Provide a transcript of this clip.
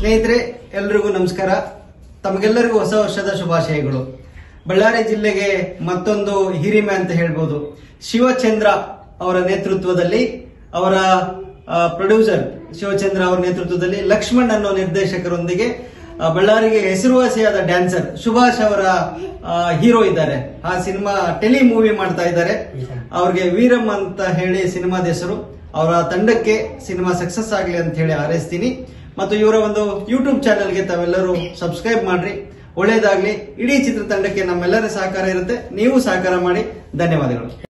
ಸ್ನೇಹಿತರೆ ಎಲ್ರಿಗೂ ನಮಸ್ಕಾರ ತಮಗೆಲ್ಲರಿಗೂ ಹೊಸ ವರ್ಷದ ಶುಭಾಶಯಗಳು ಬಳ್ಳಾರಿ ಜಿಲ್ಲೆಗೆ ಮತ್ತೊಂದು ಹಿರಿಮೆ ಅಂತ ಹೇಳ್ಬೋದು ಶಿವಚಂದ್ರ ಅವರ ನೇತೃತ್ವದಲ್ಲಿ ಅವರ ಪ್ರೊಡ್ಯೂಸರ್ ಶಿವಚಂದ್ರ ಅವರ ನೇತೃತ್ವದಲ್ಲಿ ಲಕ್ಷ್ಮಣ್ ಅನ್ನೋ ನಿರ್ದೇಶಕರೊಂದಿಗೆ ಆ, ಬಳ್ಳಾರಿಗೆ ಹೆಸರುವಾಸಿಯಾದ ಡ್ಯಾನ್ಸರ್ ಸುಭಾಷ್ ಅವರ ಹೀರೋ ಇದ್ದಾರೆ ಆ ಸಿನಿಮಾ ಟೆಲಿ ಮೂವಿ ಮಾಡ್ತಾ ಇದ್ದಾರೆ ಅವ್ರಿಗೆ ವೀರಮ್ ಅಂತ ಹೇಳಿ ಸಿನಿಮಾದ ಹೆಸರು ಅವರ ತಂಡಕ್ಕೆ ಸಿನಿಮಾ ಸಕ್ಸಸ್ ಆಗಲಿ ಅಂತ ಹೇಳಿ ಹಾರೈಸ್ತೀನಿ ಮತ್ತು ಇವರ ಒಂದು ಯೂಟ್ಯೂಬ್ ಚಾನೆಲ್ಗೆ ತಾವೆಲ್ಲರೂ ಸಬ್ಸ್ಕ್ರೈಬ್ ಮಾಡ್ರಿ ಒಳ್ಳೇದಾಗ್ಲಿ ಇಡೀ ಚಿತ್ರತಂಡಕ್ಕೆ ನಮ್ಮೆಲ್ಲರ ಸಹಕಾರ ಇರುತ್ತೆ ನೀವು ಸಹಕಾರ ಮಾಡಿ ಧನ್ಯವಾದಗಳು